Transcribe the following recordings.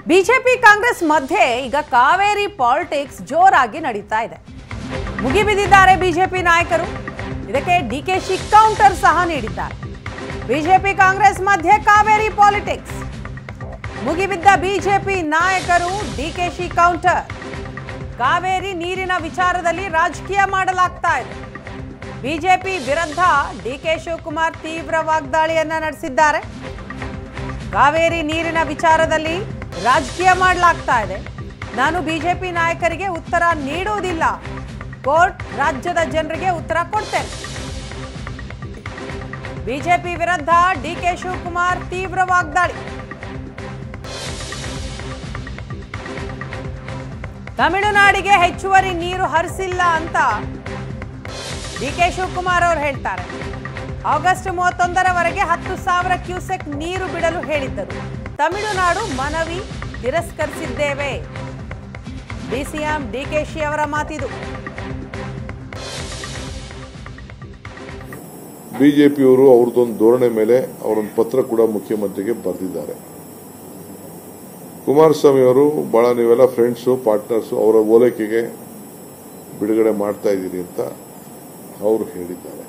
BJP Congress ಮಧ್ಯೆ ಈಗ Kaveri politics ಜೋರಾಗಿ ನಡೀತಾ ಇದೆ ಮುಗಿಬಿದ್ದಿದ್ದಾರೆ ಬಿಜೆಪಿ ನಾಯಕರು ಇದಕ್ಕೆ ಡಿಕೆಶಿ ಕೌಂಟರ್ ಸಹ ನೀಡಿದ್ದಾರೆ ಬಿಜೆಪಿ ಕಾಂಗ್ರೆಸ್ ಮಧ್ಯೆ ಕಾವೇರಿ ಪಾಲಿಟಿಕ್ಸ್ ಮುಗಿಬಿದ್ದ ಬಿಜೆಪಿ ನಾಯಕರು ಡಿಕೆಶಿ ಕೌಂಟರ್ ಕಾವೇರಿ ನೀರಿನ ವಿಚಾರದಲ್ಲಿ ರಾಜಕೀಯ ಮಾಡಲಾಗ್ತಾ ಇದೆ ಬಿಜೆಪಿ ವಿರುದ್ಧ ಡಿಕೆ ಶಿವಕುಮಾರ್ ತೀವ್ರ ವಾಗ್ದಾಳಿಯನ್ನ ನಡೆಸಿದ್ದಾರೆ ಕಾವೇರಿ ನೀರಿನ ವಿಚಾರದಲ್ಲಿ ರಾಜಕೀಯ ಮಾಡಲಾಗ್ತಾ ಇದೆ ನಾನು ಬಿಜೆಪಿ ನಾಯಕರಿಗೆ ಉತ್ತರ ನೀಡುವುದಿಲ್ಲ ಕೋರ್ಟ್ ರಾಜ್ಯದ ಜನರಿಗೆ ಉತ್ತರ ಕೊಡ್ತೇನೆ ಬಿಜೆಪಿ ವಿರುದ್ಧ ಡಿಕೆ ಶಿವಕುಮಾರ್ ತೀವ್ರ ವಾಗ್ದಾಳಿ ತಮಿಳುನಾಡಿಗೆ ಹೆಚ್ಚುವರಿ ನೀರು ಹರಿಸಿಲ್ಲ ಅಂತ ಡಿಕೆ ಶಿವಕುಮಾರ್ ಅವರು ಹೇಳ್ತಾರೆ ಆಗಸ್ಟ್ ಮೂವತ್ತೊಂದರವರೆಗೆ ಹತ್ತು ಸಾವಿರ ಕ್ಯೂಸೆಕ್ ನೀರು ಬಿಡಲು ಹೇಳಿದ್ದರು ತಮಿಳುನಾಡು ಮನವಿ ತಿರಸ್ಕರಿಸಿದ್ದೇವೆ ಡಿಸಿಎಂ ಡಿಕೆಶಿ ಅವರ ಮಾತಿದು ಬಿಜೆಪಿಯವರು ಅವ್ರದ್ದೊಂದು ಧೋರಣೆ ಮೇಲೆ ಅವರೊಂದು ಪತ್ರ ಕೂಡ ಮುಖ್ಯಮಂತ್ರಿಗೆ ಬರೆದಿದ್ದಾರೆ ಕುಮಾರಸ್ವಾಮಿ ಅವರು ಬಹಳ ನೀವೆಲ್ಲ ಫ್ರೆಂಡ್ಸು ಪಾರ್ಟ್ನರ್ಸು ಅವರ ಓಲೈಕೆಗೆ ಬಿಡುಗಡೆ ಮಾಡ್ತಾ ಇದ್ದೀರಿ ಅಂತ ಅವರು ಹೇಳಿದ್ದಾರೆ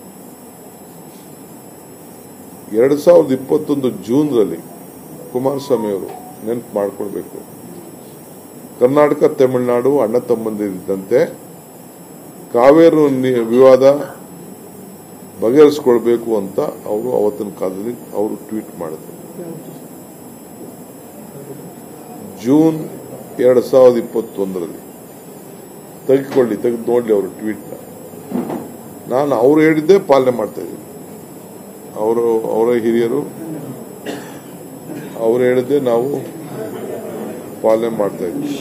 ಎರಡ್ ಸಾವಿರದ ಇಪ್ಪತ್ತೊಂದು ಜೂನ್ರಲ್ಲಿ ಕುಮಾರಸ್ವಾಮಿ ಅವರು ನೆನಪು ಮಾಡ್ಕೊಳ್ಬೇಕು ಕರ್ನಾಟಕ ತಮಿಳುನಾಡು ಅಣ್ಣ ತಮ್ಮಂದಿರಿದ್ದಂತೆ ಕಾವೇರಿ ನಿ- ವಿವಾದ ಬಗೆಹರಿಸ್ಕೊಳ್ಬೇಕು ಅಂತ ಅವರು ಅವತ್ತಿನ ಕಾಲದಲ್ಲಿ ಅವರು ಟ್ವೀಟ್ ಮಾಡಿದ್ರು ಜೂನ್ ಎರಡ್ ಸಾವಿರದ ಇಪ್ಪತ್ತೊಂದರಲ್ಲಿ ತೆಗೆದುಕೊಳ್ಳಿ ತೆಗೆದು ನೋಡ್ಲಿ ಅವರು ಟ್ವೀಟ್ನ ನಾನು ಅವ್ರು ಹೇಳಿದ್ದೇ ಪಾಲನೆ ಮಾಡ್ತಾ ಇದ್ದೀನಿ ಅವರು ಅವರ ಹಿರಿಯರು ಅವ್ರು ಹೇಳಿದ್ದೇ ನಾವು ಪಾಲನೆ ಮಾಡ್ತಾ ಇದ್ದೀವಿ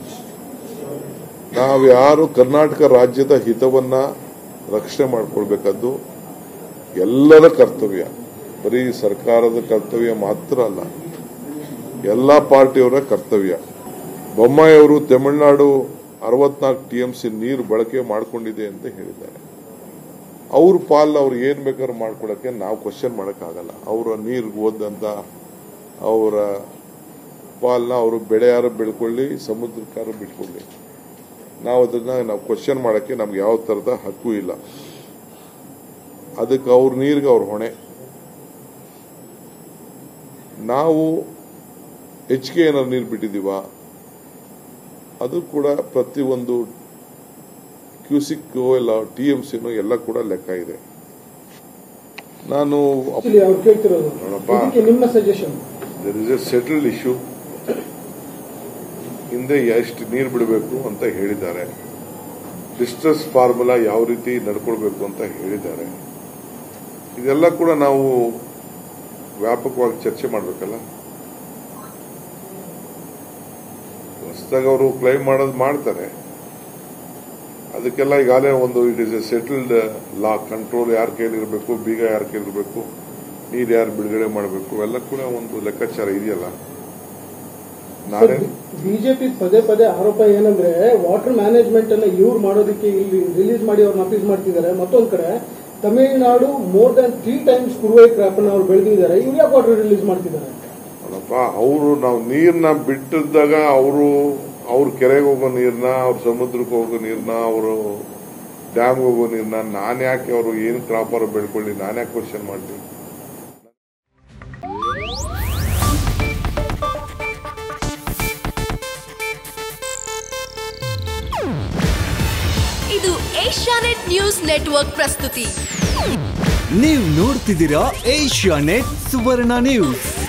ನಾವು ಯಾರು ಕರ್ನಾಟಕ ರಾಜ್ಯದ ಹಿತವನ್ನ ರಕ್ಷಣೆ ಮಾಡ್ಕೊಳ್ಬೇಕಾದ್ದು ಎಲ್ಲರ ಕರ್ತವ್ಯ ಬರೀ ಸರ್ಕಾರದ ಕರ್ತವ್ಯ ಮಾತ್ರ ಅಲ್ಲ ಎಲ್ಲ ಪಾರ್ಟಿಯವರ ಕರ್ತವ್ಯ ಬೊಮ್ಮಾಯಿ ಅವರು ತಮಿಳುನಾಡು ಅರವತ್ನಾಲ್ಕು ಟಿಎಂಸಿ ನೀರು ಬಳಕೆ ಮಾಡಿಕೊಂಡಿದೆ ಅಂತ ಹೇಳಿದ್ದಾರೆ ಅವ್ರ ಪಾಲ್ ಅವ್ರು ಏನ್ ಬೇಕಾದ್ರೂ ಮಾಡ್ಕೊಳಕ್ಕೆ ನಾವು ಕ್ವಶನ್ ಮಾಡಕ್ಕಾಗಲ್ಲ ಅವರ ನೀರು ಓದಂತ ಅವರ ಪಾಲ್ನ ಅವರು ಬೆಳೆ ಯಾರು ಬೆಳ್ಕೊಳ್ಳಿ ಸಮುದ್ರಕ್ಕಾರು ಬಿಟ್ಕೊಳ್ಳಿ ನಾವು ಅದನ್ನ ನಾವು ಕ್ವಶನ್ ಮಾಡಕ್ಕೆ ನಮ್ಗೆ ಯಾವ ತರದ ಹಕ್ಕು ಇಲ್ಲ ಅದಕ್ಕೆ ಅವ್ರ ನೀರಿಗೆ ಅವ್ರ ಹೊಣೆ ನಾವು ಹೆಚ್ಚಿಗೆ ಏನಾದ್ರು ನೀರು ಬಿಟ್ಟಿದೀವ ಅದು ಕೂಡ ಪ್ರತಿಯೊಂದು ಕ್ಯೂಸಿಕ್ ಎಲ್ಲ ಟಿ ಎಂ ಸಿನೋ ಎಲ್ಲ ಕೂಡ ಲೆಕ್ಕ ಇದೆ ನಾನು ಆಕ್ಚುಲಿ ಅವ್ರು ಕೇಳ್ತಿರೋದು ನೋಡಪ್ಪ. ಇದಕ್ಕೆ ನಿಮ್ಮ suggestion there is a settled issue ಹಿಂದೆ ಎಷ್ಟು ನೀರು ಬಿಡಬೇಕು ಅಂತ ಹೇಳಿದ್ದಾರೆ ಡಿಸ್ಟ್ರೆಸ್ ಫಾರ್ಮುಲಾ ಯಾವ ರೀತಿ ನಡ್ಕೊಳ್ಬೇಕು ಅಂತ ಹೇಳಿದ್ದಾರೆ ಇದೆಲ್ಲ ಕೂಡ ನಾವು ವ್ಯಾಪಕವಾಗಿ ಚರ್ಚೆ ಮಾಡಬೇಕಲ್ಲ ಹೊಸದಾಗಿ ಅವರು ಕ್ಲೈಮ್ ಮಾಡೋದು ಮಾಡ್ತಾರೆ ಅದಕ್ಕೆಲ್ಲ ಈಗಾಗಲೇ ಒಂದು it is a settled law control ಯಾರ ಕೈಲಿರಬೇಕು ಬೀಗ ಯಾರ ಕೈಲಿರಬೇಕು ನೀರು ಯಾರು ಬಿಡುಗಡೆ ಮಾಡಬೇಕು ಅವೆಲ್ಲ ಕೂಡ ಒಂದು ಲೆಕ್ಕಾಚಾರ ಇದೆಯಲ್ಲ ನಾನೇ ಬಿಜೆಪಿ ಪದೇ ಪದೇ ಆರೋಪ ಏನಂದ್ರೆ ವಾಟರ್ ಮ್ಯಾನೇಜ್ಮೆಂಟ್ ಅನ್ನ ಇವ್ರು ಮಾಡೋದಕ್ಕೆ ಇಲ್ಲಿ ರಿಲೀಸ್ ಮಾಡಿ ಅವ್ರನ್ನ ಅಪೀಸ್ ಮಾಡ್ತಿದ್ದಾರೆ ಮತ್ತೊಂದ್ ಕಡೆ Tamil Nadu more than three times Kuruvai crop ಅನ್ನ ಅವ್ರು ಬೆಳೆದಿದ್ದಾರೆ ಇವ್ರು ಯಾಕೆ ವಾಟರ್ ರಿಲೀಸ್ ಮಾಡ್ತಿದ್ದಾರೆ ನೋಡಪ್ಪ ಅವರು ನಾವು ನೀರ್ನ ಬಿಟ್ಟಿದ್ದಾಗ ಅವರು ಅವ್ರ ಕೆರೆಗೆ ಹೋಗೋ ನೀರ್ನ ಅವ್ರ ಸಮುದ್ರಕ್ಕೆ ಹೋಗೋ ನೀರ್ನ ಅವರು ಡ್ಯಾಮ್ಗೆ ಹೋಗೋ ನೀರ್ನ ನಾನು ಯಾಕೆ ಅವರು ಏನು ಕ್ರಾಪರ್ ಬೆಳ್ಕೊಳ್ಳಿ ನಾನು ಯಾಕೆ ಕ್ವಶನ್ ಮಾಡ್ತೀನಿ ಇದು ಏಷ್ಯಾನೆಟ್ ನ್ಯೂಸ್ ನೆಟ್ವರ್ಕ್ ಪ್ರಸ್ತುತಿ ನೀವು ನೋಡ್ತಿದ್ದೀರಾ ಏಷ್ಯಾ ನೆಟ್ ಸುವರ್ಣ ನ್ಯೂಸ್